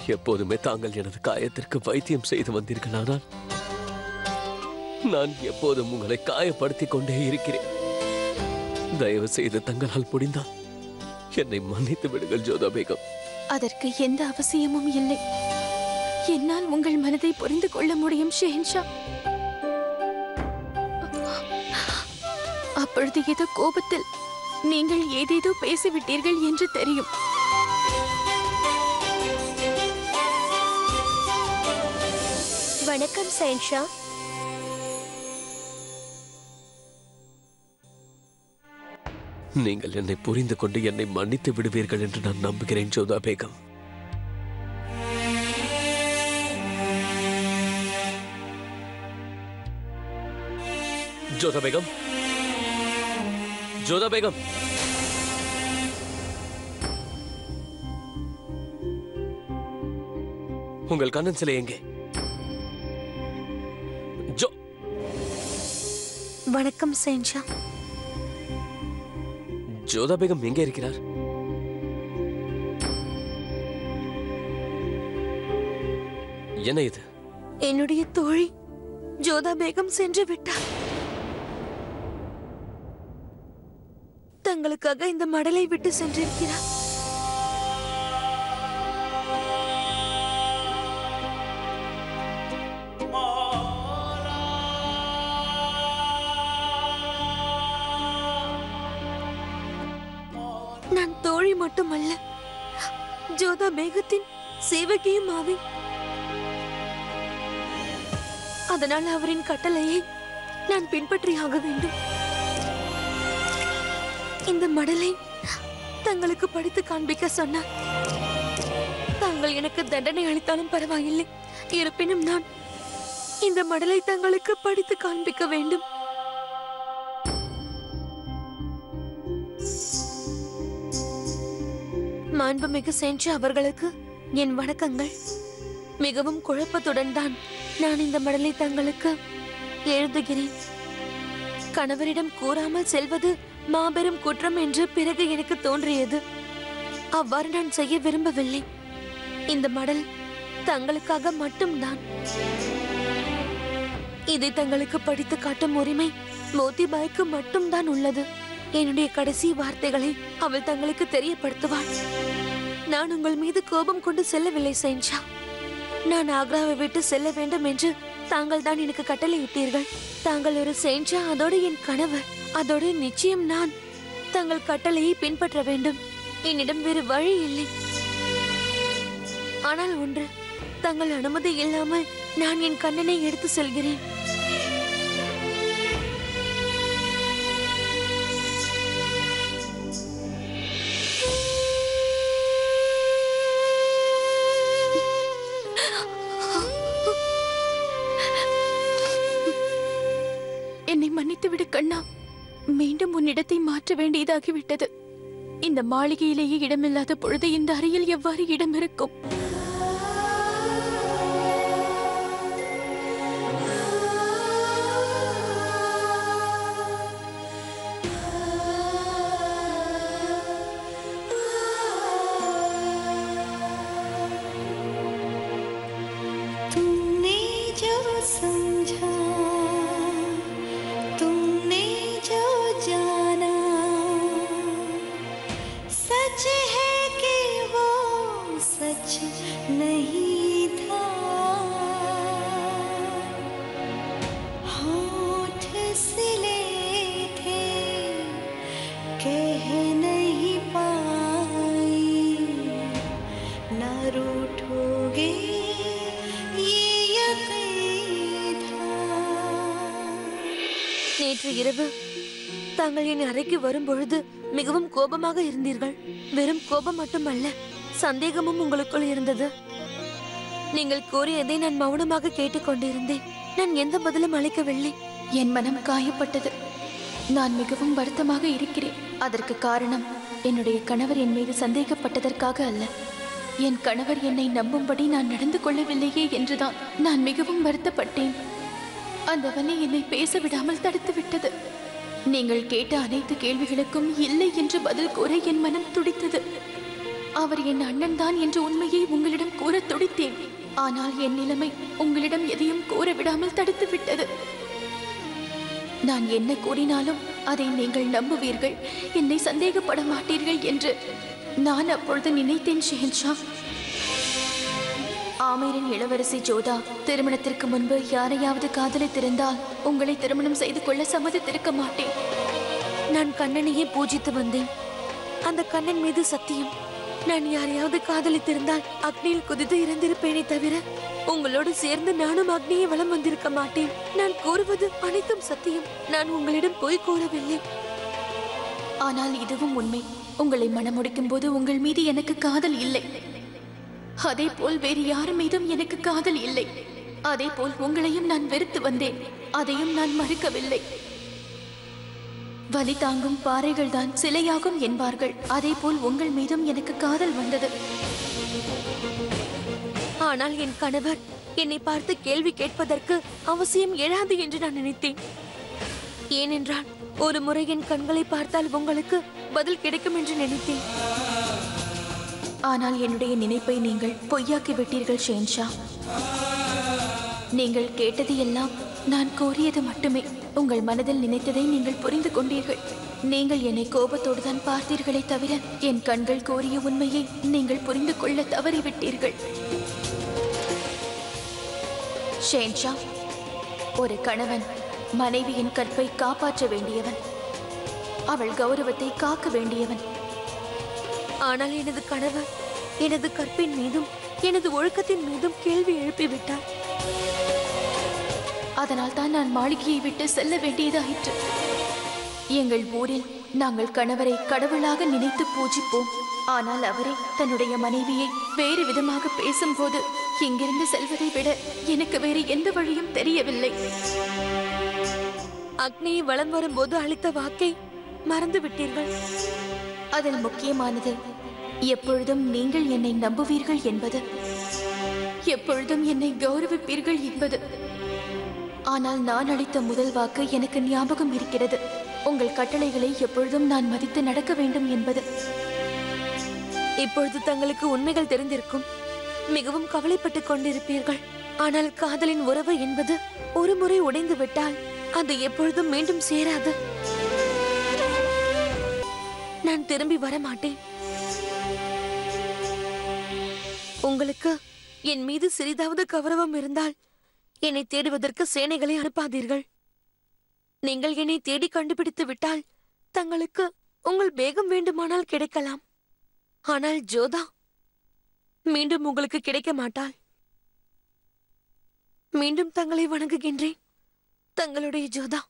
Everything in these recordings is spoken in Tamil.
எப்போதுமே தாங்கள் எனது காயத்திற்கு வைத்தியம் செய்து வந்தீர்கள் ஆனால் நான் எப்போதும் உங்களை காயப்படுத்திக் கொண்டே இருக்கிறேன் தயவு செய்து தங்களால் முடிந்தால் என்னை மன்னித்து விடுங்கள் ஜோதா பேகம் அதற்கு எந்த அவசியமும் இல்லை என்னால் உங்கள் மனதை புரிந்து கொள்ள முடியும் ஷெஹன்ஷா அப்பொழுது ஏதோ கோபத்தில் நீங்கள் ஏதேதோ பேசிவிட்டீர்கள் என்று தெரியும் வணக்கம் சைன்ஷா நீங்கள் என்னை புரிந்து கொண்டு என்னை மன்னித்து விடுவீர்கள் என்று நான் நம்புகிறேன் ஜோதா பேகம் ஜோதா பேகம் ஜோதா பேகம் உங்கள் கண்ணன் சிலை எங்கே ஜோ வணக்கம் சேன்ஷா ஜோதா பேகம் எங்கே இருக்கிறார் என்ன இது என்னுடைய தோழி ஜோதா பேகம் சென்று விட்டார் தங்களுக்காக இந்த மடலை விட்டு சென்றிருக்கிறார் நான் தோழி மட்டுமல்ல ஜோதா பேகத்தின் சேவகியும் ஆவேன் அதனால் அவரின் கட்டளையை நான் பின்பற்றியாக வேண்டும் இந்த மடலை தங்களுக்கு படித்து காண்பிக்க சொன்னார் தாங்கள் எனக்கு தண்டனை அளித்தாலும் பரவாயில்லை இருப்பினும் நான் இந்த மடலை தங்களுக்கு படித்து காண்பிக்க வேண்டும் மாண்புமிகு சென்று அவர்களுக்கு என் வணக்கங்கள் மிகவும் குழப்பத்துடன் தான் நான் இந்த மடலை தங்களுக்கு எழுதுகிறேன் கணவரிடம் கூறாமல் செல்வது மாபெரும் குற்றம் என்று பிறகு எனக்கு தோன்றியது அவ்வாறு நான் செய்ய விரும்பவில்லை இந்த மடல் தங்களுக்காக மட்டும்தான் இதை தங்களுக்கு படித்து காட்டும் உரிமை மோதிபாய்க்கு மட்டும்தான் உள்ளது என்னுடைய கடைசி வார்த்தைகளை அவள் தங்களுக்கு தெரியப்படுத்துவாள் நான் உங்கள் மீது கோபம் கொண்டு செல்லவில்லை செஞ்சா நான் ஆக்ராவை விட்டு செல்ல வேண்டும் என்று தாங்கள் தான் எனக்கு கட்டளையிட்டீர்கள் தாங்கள் ஒரு செஞ்சா அதோடு என் கனவு அதோடு நிச்சயம் நான் தங்கள் கட்டளையை பின்பற்ற வேண்டும் என்னிடம் வேறு வழி இல்லை ஆனால் ஒன்று தங்கள் அனுமதி இல்லாமல் நான் என் கண்ணனை எடுத்து செல்கிறேன் என்னை மன்னித்து விடு கண்ணா மீண்டும் உன்னிடத்தை மாற்ற வேண்டியதாகிவிட்டது இந்த மாளிகையிலேயே இடமில்லாத பொழுது இந்த அறையில் எவ்வாறு இடம் இருக்கும் तुमने जो समझा तुमने जो जाना सच है कि वो सच नहीं था होठ सिले थे कह नहीं पाई ना रूठोगे ये यकीन था நேற்று இரவு தாங்கள் என் அறைக்கு வரும் பொழுது மிகவும் கோபமாக இருந்தீர்கள் வெறும் கோபம் மட்டுமல்ல சந்தேகமும் உங்களுக்குள் இருந்தது நீங்கள் கூறியதை நான் மௌனமாக கேட்டுக்கொண்டிருந்தேன் நான் எந்த பதிலும் அளிக்கவில்லை என் மனம் காயப்பட்டது நான் மிகவும் வருத்தமாக இருக்கிறேன் அதற்கு காரணம் என்னுடைய கணவர் என் மீது சந்தேகப்பட்டதற்காக அல்ல என் கணவர் என்னை நம்பும்படி நான் நடந்து கொள்ளவில்லையே என்றுதான் நான் மிகவும் வருத்தப்பட்டேன் அந்த வலி என்னை பேச விடாமல் தடுத்து விட்டது நீங்கள் கேட்ட அனைத்து கேள்விகளுக்கும் இல்லை என்று பதில் கூற என் மனம் துடித்தது அவர் என் அண்ணன் தான் என்ற உண்மையை உங்களிடம் கூற துடித்தேன் ஆனால் என் நிலைமை உங்களிடம் எதையும் கூற விடாமல் தடுத்து விட்டது நான் என்ன கூறினாலும் அதை நீங்கள் நம்புவீர்கள் என்னை சந்தேகப்பட மாட்டீர்கள் என்று நான் அப்பொழுது நினைத்தேன் ஷெஹன்ஷா ஆமீரின் இளவரசி ஜோதா திருமணத்திற்கு முன்பு யாரையாவது காதலித்திருந்தால் உங்களை திருமணம் செய்து கொள்ள சம்மதித்திருக்க மாட்டேன் நான் கண்ணனையே பூஜித்து வந்தேன் அந்த கண்ணன் மீது சத்தியம் நான் யாரையாவது காதலித்திருந்தால் அக்னியில் குதித்து இறந்திருப்பேனே தவிர உங்களோடு சேர்ந்து நானும் அக்னியை வலம் வந்திருக்க மாட்டேன் நான் கூறுவது அனைத்தும் சத்தியம் நான் உங்களிடம் பொய் கூறவில்லை ஆனால் இதுவும் உண்மை உங்களை மணமுடிக்கும் போது உங்கள் மீது எனக்கு காதல் இல்லை அதே போல் வேறு யார் மீதும் எனக்கு காதல் இல்லை அதே போல் உங்களையும் நான் வெறுத்து வந்தேன் அதையும் நான் மறுக்கவில்லை வலி தாங்கும் பாறைகள் தான் சிலையாகும் என்பார்கள் அதே போல் உங்கள் மீதும் எனக்கு காதல் வந்தது ஆனால் என் கணவர் என்னை பார்த்து கேள்வி கேட்பதற்கு அவசியம் எழாது என்று நான் நினைத்தேன் ஏனென்றால் ஒரு முறை என் கண்களை பார்த்தால் உங்களுக்கு பதில் கிடைக்கும் என்று நினைத்தேன் ஆனால் என்னுடைய நினைப்பை நீங்கள் பொய்யாக்கி விட்டீர்கள் ஷேன்ஷா நீங்கள் கேட்டது எல்லாம் நான் கோரியது மட்டுமே உங்கள் மனதில் நினைத்ததை நீங்கள் புரிந்து கொண்டீர்கள் நீங்கள் என்னை கோபத்தோடு தான் பார்த்தீர்களே தவிர என் கண்கள் கோரிய உண்மையை நீங்கள் புரிந்து கொள்ள தவறிவிட்டீர்கள் ஷேன்ஷா ஒரு கணவன் மனைவியின் கற்பை காப்பாற்ற வேண்டியவன் அவள் கௌரவத்தை காக்க வேண்டியவன் ஆனால் எனது கணவர் எனது கற்பின் மீதும் எனது ஒழுக்கத்தின் மீதும் கேள்வி எழுப்பிவிட்டார் அதனால் தான் நான் மாளிகையை விட்டு செல்ல வேண்டியதாயிற்று எங்கள் ஊரில் நாங்கள் கணவரை கடவுளாக நினைத்து பூஜிப்போம் ஆனால் அவரே தன்னுடைய மனைவியை வேறு விதமாக பேசும்போது இங்கிருந்து செல்வதை விட எனக்கு வேறு எந்த வழியும் தெரியவில்லை அக்னியை வலம் வரும்போது அளித்த வாக்கை மறந்து விட்டீர்கள் அதில் முக்கியமானது எப்பொழுதும் நீங்கள் என்னை நம்புவீர்கள் என்பது எப்பொழுதும் என்னை கௌரவிப்பீர்கள் என்பது ஆனால் நான் அளித்த முதல் வாக்கு எனக்கு ஞாபகம் இருக்கிறது உங்கள் கட்டளைகளை எப்பொழுதும் நான் மதித்து நடக்க வேண்டும் என்பது இப்பொழுது தங்களுக்கு உண்மைகள் தெரிந்திருக்கும் மிகவும் கவலைப்பட்டுக் கொண்டிருப்பீர்கள் ஆனால் காதலின் உறவு என்பது ஒரு முறை உடைந்து விட்டால் அது எப்பொழுதும் மீண்டும் சேராது நான் திரும்பி வர மாட்டேன் உங்களுக்கு என் மீது சிறிதாவது கௌரவம் இருந்தால் என்னை தேடுவதற்கு சேனைகளை அனுப்பாதீர்கள் நீங்கள் என்னை தேடி கண்டுபிடித்து விட்டால் தங்களுக்கு உங்கள் வேகம் வேண்டுமானால் கிடைக்கலாம் ஆனால் ஜோதா மீண்டும் உங்களுக்கு கிடைக்க மாட்டாள் மீண்டும் தங்களை வணங்குகின்றேன் தங்களுடைய ஜோதா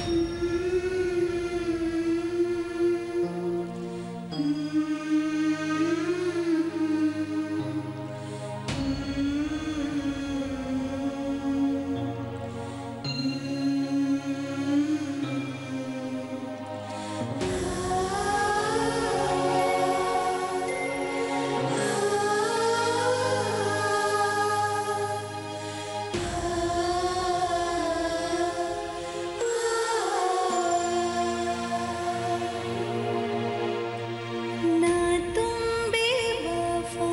ना तुम बेवफा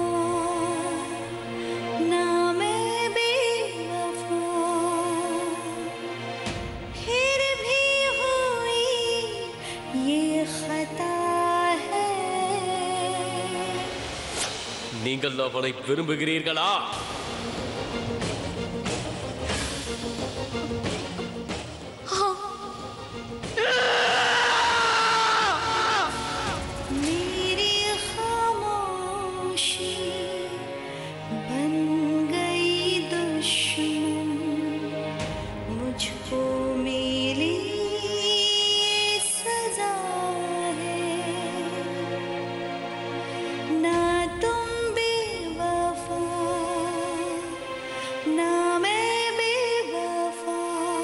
ना मैं बेवफा फिर भी हुई ये खता है நீங்கள் அவனை விரும்புகிறீர்களா मेरी खामोशी बन गई दुश्मन मुझको मिली ये सजा है ना तुम बेवफा ना मैं बेवफा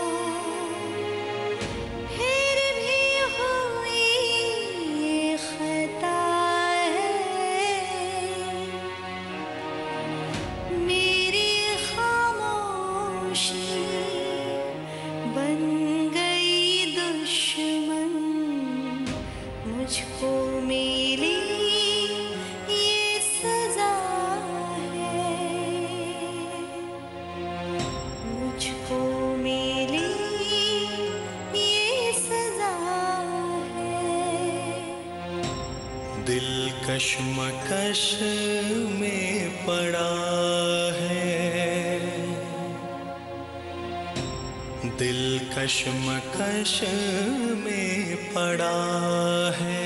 फिर भी हुई ये खता है मेरी खामोशी बन गई दुश्मन मुझको मिली ये कश्मकश में पड़ा है दिल कश्मकश में पड़ा है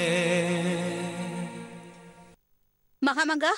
மகாமங்கா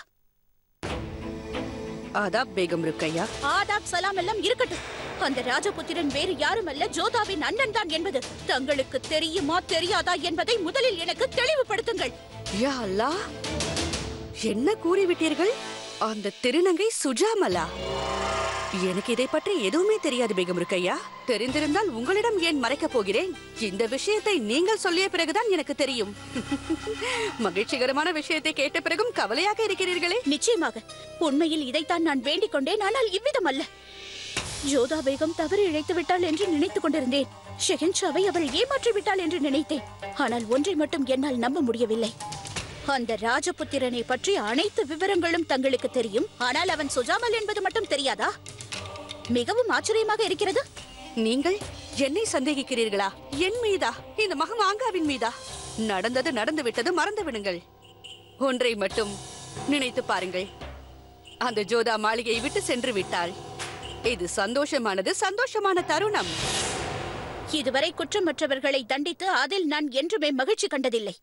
ஆதாப் பேகம் ருக்கையா ஆதாப் சலாம் எல்லாம் இருக்கட்டும் அந்த ராஜபுத்திரன் வேறு யாரும் அல்ல ஜோதாவின் அண்ணன் தான் என்பது தங்களுக்கு தெரியுமா தெரியாதா என்பதை முதலில் எனக்கு தெளிவுபடுத்துங்கள் யா அல்லாஹ் என்ன கூறிவிட்டீர்கள் அந்த திருநங்கை சுஜாமலா எனக்கு இதை பற்றி எதுவுமே தெரியாது பேகம் ருக்கையா தெரிந்திருந்தால் உங்களிடம் ஏன் மறைக்கப் போகிறேன் இந்த விஷயத்தை நீங்கள் சொல்லிய பிறகுதான் எனக்கு தெரியும் மகிழ்ச்சிகரமான விஷயத்தை கேட்ட பிறகும் கவலையாக இருக்கிறீர்களே நிச்சயமாக உண்மையில் இதைத்தான் நான் வேண்டிக் கொண்டேன் ஆனால் இவ்விதம் அல்ல ஜோதா பேகம் தவறு இழைத்து விட்டாள் என்று நினைத்துக் கொண்டிருந்தேன் ஷெஹன்ஷாவை அவள் ஏமாற்றி விட்டாள் என்று நினைத்தேன் ஆனால் ஒன்றை மட்டும் என்னால் நம்ப முடியவில்லை அந்த ராஜபுத்திரனை பற்றி அனைத்து விவரங்களும் தங்களுக்கு தெரியும் ஆனால் அவன் சுஜாமல் என்பது மட்டும் தெரியாதா மிகவும் ஆச்சரியமாக இருக்கிறது நீங்கள் என்னை சந்தேகிக்கிறீர்களா என் மீதா இந்த மகமாங்காவின் மீதா நடந்தது நடந்து விட்டது மறந்து விடுங்கள் ஒன்றை மட்டும் நினைத்து பாருங்கள் அந்த ஜோதா மாளிகையை விட்டு சென்று விட்டாள் இது சந்தோஷமானது சந்தோஷமான தருணம் இதுவரை குற்றமற்றவர்களை தண்டித்து அதில் நான் என்றுமே மகிழ்ச்சி கண்டதில்லை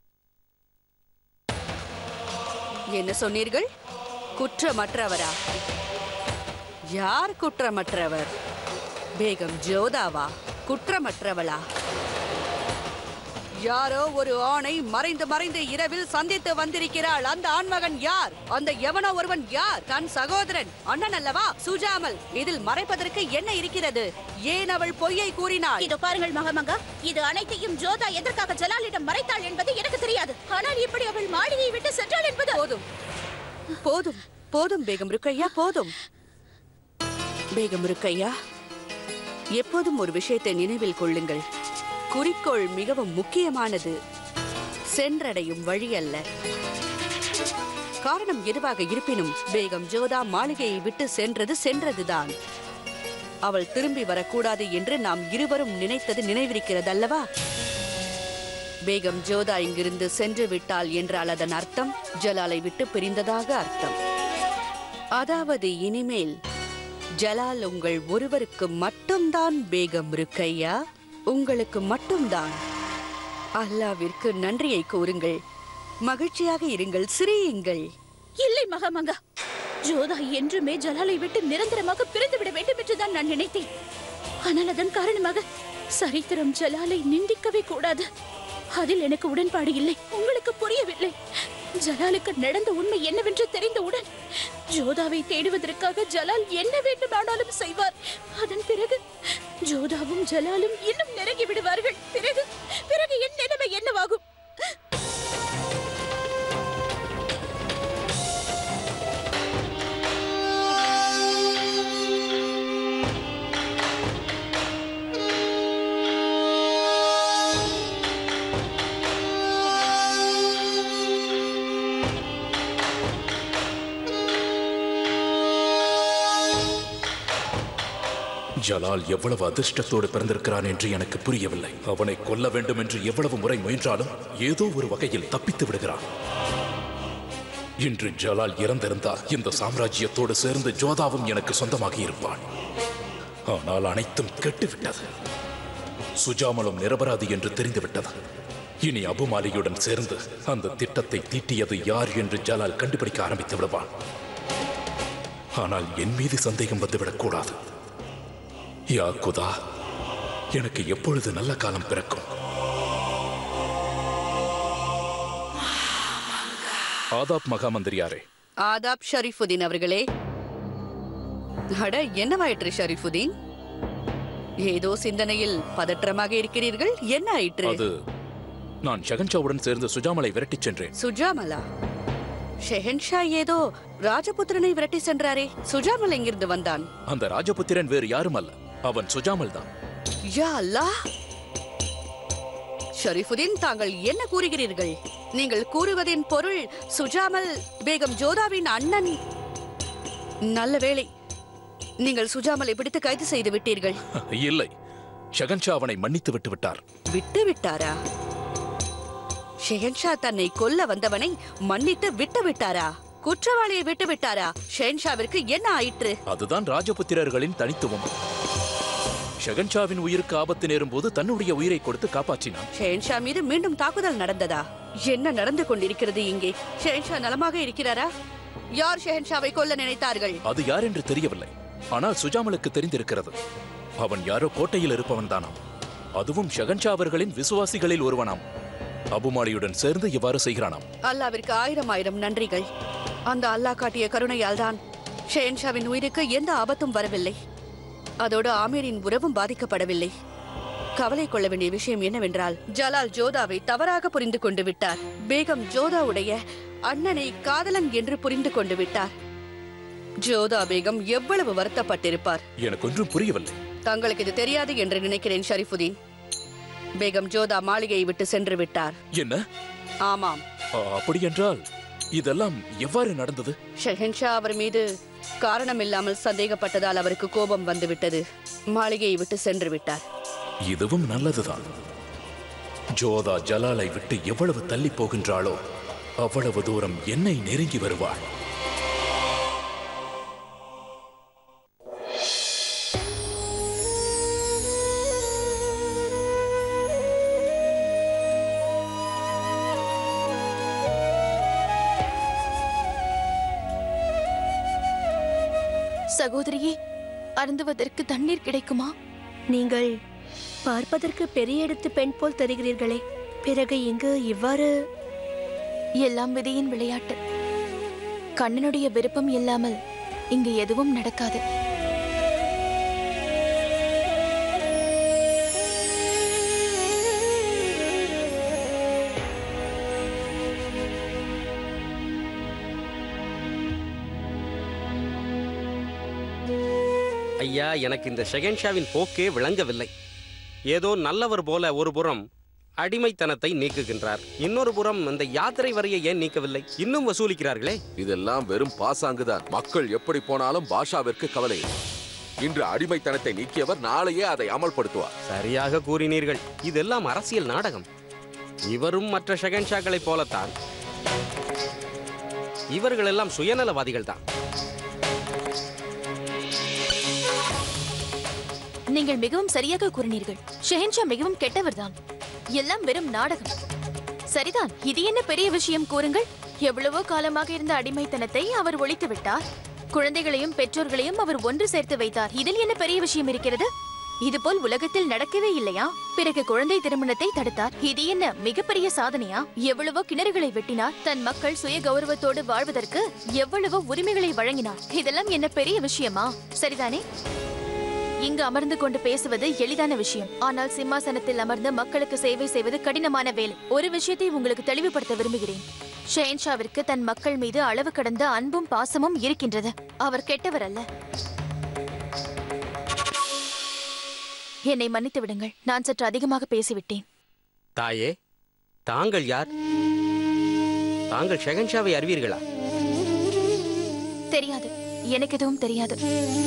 என்ன சொன்னீர்கள் குற்றமற்றவரா யார் குற்றமற்றவர் பேகம் ஜோதாவா குற்றமற்றவளா யாரோ ஒரு ஆணை மறைந்து மறைந்து இரவில் சந்தித்து வந்திருக்கிறாள் அந்த ஆண்மகன் யார் அந்த எவனோ ஒருவன் யார் தன் சகோதரன் அண்ணன் அல்லவா சுஜாமல் இதில் மறைப்பதற்கு என்ன இருக்கிறது ஏன் அவள் பொய்யை கூறினாள் இதோ பாருங்கள் மகமங்கா இது அனைத்தையும் ஜோதா எதற்காக ஜலாலிடம் மறைத்தாள் என்பது எனக்கு தெரியாது ஆனால் இப்படி அவள் மாளிகையை விட்டு சென்றாள் என்பது போதும் போதும் போதும் பேகம் ருக்கையா போதும் பேகம் ருக்கையா எப்போதும் ஒரு விஷயத்தை நினைவில் கொள்ளுங்கள் குறிக்கோள் மிகவும் முக்கியமானது சென்றடையும் வழி அல்ல காரணம் எதுவாக இருப்பினும் பேகம் ஜோதா மாளிகையை விட்டு சென்றது சென்றதுதான் அவள் திரும்பி வரக்கூடாது என்று நாம் இருவரும் நினைத்தது நினைவிருக்கிறதல்லவா பேகம் ஜோதா இங்கிருந்து சென்று விட்டாள் என்றால் அதன் அர்த்தம் ஜலாலை விட்டு பிரிந்ததாக அர்த்தம் அதாவது இனிமேல் ஜலால் உங்கள் ஒருவருக்கு மட்டும்தான் பேகம் ருக்கையா உங்களுக்கு மட்டும்தான் அல்லாவிற்கு நன்றியை கூறுங்கள் மகிழ்ச்சியாக இருங்கள் சிரியுங்கள் இல்லை மகாமங்கா ஜோதா என்றுமே ஜலாலை விட்டு நிரந்தரமாக பிரிந்து விட வேண்டும் என்றுதான் நான் நினைத்தேன் ஆனால் அதன் காரணமாக சரித்திரம் ஜலாலை நிந்திக்கவே கூடாது அதில் எனக்கு உடன்பாடு இல்லை உங்களுக்கு புரியவில்லை ஜலாலுக்கு நடந்த உண்மை என்னவென்று தெரிந்தவுடன் ஜோதாவை தேடுவதற்காக ஜலால் என்ன வேண்டுமானாலும் செய்வார் அதன் பிறகு ஜோதாவும் ஜலாலும் இன்னும் நெருங்கி விடுவார்கள் பிறகு பிறகு என் நிலைமை என்னவாகும் ஜலால் எவ்வளவு அதிர்ஷ்டத்தோடு பிறந்திருக்கிறான் என்று எனக்கு புரியவில்லை அவனை கொல்ல வேண்டும் என்று எவ்வளவு முறை முயன்றாலும் ஏதோ ஒரு வகையில் தப்பித்து விடுகிறான் இன்று ஜலால் இறந்திருந்தால் இந்த சாம்ராஜ்யத்தோடு சேர்ந்து ஜோதாவும் எனக்கு சொந்தமாகி இருப்பான் ஆனால் அனைத்தும் கெட்டுவிட்டது சுஜாமலும் நிரபராதி என்று தெரிந்துவிட்டது இனி அபுமாலியுடன் சேர்ந்து அந்த திட்டத்தை தீட்டியது யார் என்று ஜலால் கண்டுபிடிக்க ஆரம்பித்து விடுவான் ஆனால் என் மீது சந்தேகம் வந்துவிடக்கூடாது யா குதா எனக்கு எப்பொழுது நல்ல காலம் பிறக்கும் ஆதாப் மகாமந்திரியாரே ஆதாப் ஷரீஃபுதீன் அவர்களே அட என்னவாயிற்று ஷரீஃபுதீன் ஏதோ சிந்தனையில் பதற்றமாக இருக்கிறீர்கள் என்ன ஆயிற்று அது நான் ஷகன்ஷாவுடன் சேர்ந்து சுஜாமலை விரட்டிச் சென்றேன் சுஜாமலா ஷெஹன்ஷா ஏதோ ராஜபுத்திரனை விரட்டி சென்றாரே சுஜாமல் எங்கிருந்து வந்தான் அந்த ராஜபுத்திரன் வேறு யாரும் அல்ல அவன் சுஜாமல் தான் யா அல்லாஹ் ஷரீஃபுதீன் தாங்கள் என்ன கூறுகிறீர்கள் நீங்கள் கூறுவதின் பொருள் சுஜாமல் பேகம் ஜோதாவின் அண்ணன் நல்ல வேளை நீங்கள் சுஜாமலை பிடித்து கைது செய்து விட்டீர்கள் இல்லை ஷகன்ஷா அவனை மன்னித்து விட்டு விட்டார் விட்டு விட்டாரா ஷெஹன்ஷா தன்னை கொல்ல வந்தவனை மன்னித்து விட்டு விட்டாரா குற்றவாளியை விட்டு விட்டாரா ஷெஹன்ஷாவிற்கு என்ன ஆயிற்று அதுதான் ராஜபுத்திரர்களின் தனித்துவம் ஷெகன்ஷாவின் உயிருக்கு ஆபத்து நேரும்போது தன்னுடைய உயிரை கொடுத்து காப்பாற்றினான் ஷெஹன்ஷா மீது மீண்டும் தாக்குதல் நடந்ததா என்ன நடந்து கொண்டிருக்கிறது இங்கே ஷெஹன்ஷா நலமாக இருக்கிறாரா யார் ஷெஹன்ஷாவை கொல்ல நினைத்தார்கள் அது யார் என்று தெரியவில்லை ஆனால் சுஜாமலுக்கு தெரிந்திருக்கிறது அவன் யாரோ கோட்டையில் இருப்பவன் தானாம் அதுவும் ஷெகன்ஷா அவர்களின் விசுவாசிகளில் ஒருவனாம் அபுமாலியுடன் சேர்ந்து இவ்வாறு செய்கிறானாம் அல்லாவிற்கு ஆயிரம் ஆயிரம் நன்றிகள் அந்த அல்லாஹ் காட்டிய கருணையால் தான் ஷெஹன்ஷாவின் உயிருக்கு எந்த ஆபத்தும் வரவில்லை அதோடு ஆமீரின் உறவும் பாதிக்கப்படவில்லை கவலை கொள்ள வேண்டிய விஷயம் என்னவென்றால் ஜலால் ஜோதாவை தவறாக புரிந்து கொண்டு விட்டார் பேகம் ஜோதாவுடைய அண்ணனை காதலன் என்று புரிந்து கொண்டு விட்டார் ஜோதா பேகம் எவ்வளவு வருத்தப்பட்டிருப்பார் எனக்கு ஒன்றும் புரியவில்லை தங்களுக்கு இது தெரியாது என்று நினைக்கிறேன் ஷரிஃபுதீன் பேகம் ஜோதா மாளிகையை விட்டு சென்று விட்டார் என்ன ஆமாம் அ, அப்படியென்றால் இதெல்லாம் எவ்வாறு நடந்தது ஷெஹன்ஷா அவர் மீது காரணமில்லாமல் சந்தேகப்பட்டதால் அவருக்கு கோபம் வந்துவிட்டது மாளிகையை விட்டு சென்று விட்டார் இதுவும் நல்லதுதான் ஜோதா ஜலாலை விட்டு எவ்வளவு தள்ளி போகின்றாளோ அவ்வளவு தூரம் என்னை நெருங்கி வருவாள் சகோதரியே அருந்துவதற்கு தண்ணீர் கிடைக்குமா நீங்கள் பார்ப்பதற்கு பெரிய இடத்து பெண் போல் தெரிகிறீர்களே பிறகு இங்கு இவ்வாறு எல்லாம் விதியின் விளையாட்டு கண்ணனுடைய விருப்பம் இல்லாமல் இங்கு எதுவும் நடக்காது ஐயா எனக்கு இந்த ஷெகன்ஷாவின் போக்கே விளங்கவில்லை ஏதோ நல்லவர் போல ஒரு புறம் அடிமைத்தனத்தை நீக்குகின்றார் இன்னொரு புறம் இந்த யாத்திரை வரையை ஏன் நீக்கவில்லை இன்னும் வசூலிக்கிறார்களே இதெல்லாம் வெறும் பாசாங்குதான் மக்கள் எப்படி போனாலும் பாஷாவிற்கு கவலை இல்லை. இன்று அடிமைத்தனத்தை நீக்கியவர் நாளையே அதை அமல்படுத்துவார் சரியாக கூறினீர்கள் இதெல்லாம் அரசியல் நாடகம் இவரும் மற்ற ஷெகன்ஷாக்களைப் போலத்தான் இவர்கள் எல்லாம் சுயநலவாதிகள் தான் நீங்கள் மிகவும் சரியாக கூறினீர்கள் ஷெஹன்ஷா மிகவும் கெட்டவர்தான் எல்லாம் வெறும் நாடகம் சரிதான் இது என்ன பெரிய விஷயம் கூறுங்கள் எவ்வளவோ காலமாக இருந்த அடிமைத்தனத்தை அவர் ஒழித்து விட்டார் குழந்தைகளையும் பெற்றோர்களையும் அவர் ஒன்று சேர்த்து வைத்தார் இதில் என்ன பெரிய விஷயம் இருக்கிறது இதுபோல் உலகத்தில் நடக்கவே இல்லையா பிறகு குழந்தை திருமணத்தை தடுத்தார் இது என்ன மிகப்பெரிய சாதனையா எவ்வளவோ கிணறுகளை வெட்டினார் தன் மக்கள் சுய கௌரவத்தோடு வாழ்வதற்கு எவ்வளவோ உரிமைகளை வழங்கினார் இதெல்லாம் என்ன பெரிய விஷயமா சரிதானே இங்கு அமர்ந்து கொண்டு பேசுவது எளிதான விஷயம் ஆனால் சிம்மாசனத்தில் அமர்ந்து மக்களுக்கு சேவை செய்வது கடினமான வேலை ஒரு விஷயத்தை உங்களுக்கு தெளிவுபடுத்த விரும்புகிறேன் ஷெஹன்ஷாவிற்கு தன் மக்கள் மீது அளவு கடந்த அன்பும் பாசமும் இருக்கின்றது அவர் கெட்டவர் அல்ல என்னை மன்னித்து விடுங்கள் நான் சற்று அதிகமாக பேசிவிட்டேன் தாயே தாங்கள் யார் தாங்கள் ஷெகன்ஷாவை அறிவீர்களா தெரியாது எனக்கு எதுவும் தெரியாது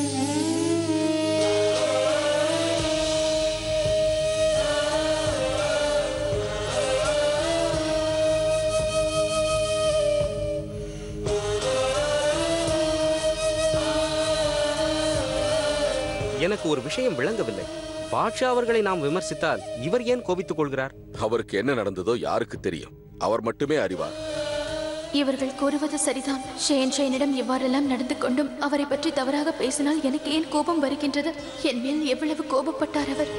எனக்கு ஒரு விஷயம் விளங்கவில்லை பாட்ஷா அவர்களை நாம் விமர்சித்தால் இவர் ஏன் கோபித்துக் கொள்கிறார் அவருக்கு என்ன நடந்ததோ யாருக்கு தெரியும் அவர் மட்டுமே அறிவார் இவர்கள் கூறுவது சரிதான் ஷேன்ஷைனிடம் இவ்வாறெல்லாம் நடந்து கொண்டும் அவரை பற்றி தவறாக பேசினால் எனக்கு ஏன் கோபம் வருகின்றது என் மேல் எவ்வளவு கோபப்பட்டார் அவர்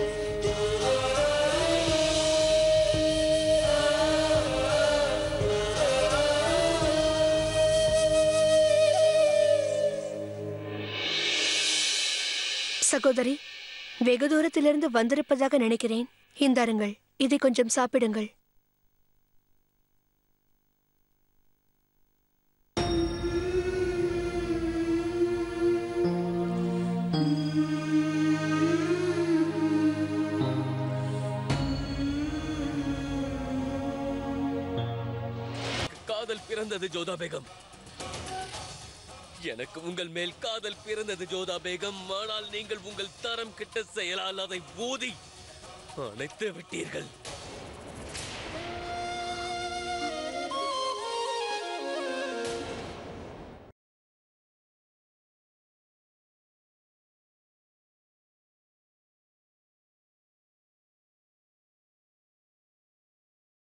சகோதரி வெகு தூரத்திலிருந்து வந்திருப்பதாக நினைக்கிறேன் இந்தாருங்கள் இதை கொஞ்சம் சாப்பிடுங்கள் காதல் பிறந்தது ஜோதா பேகம் எனக்கு உங்கள் மேல் காதல் பிறந்தது ஜோதா பேகம் ஆனால் நீங்கள் உங்கள் தரம் கிட்ட செயலால் அதை ஊதி அணைத்து விட்டீர்கள்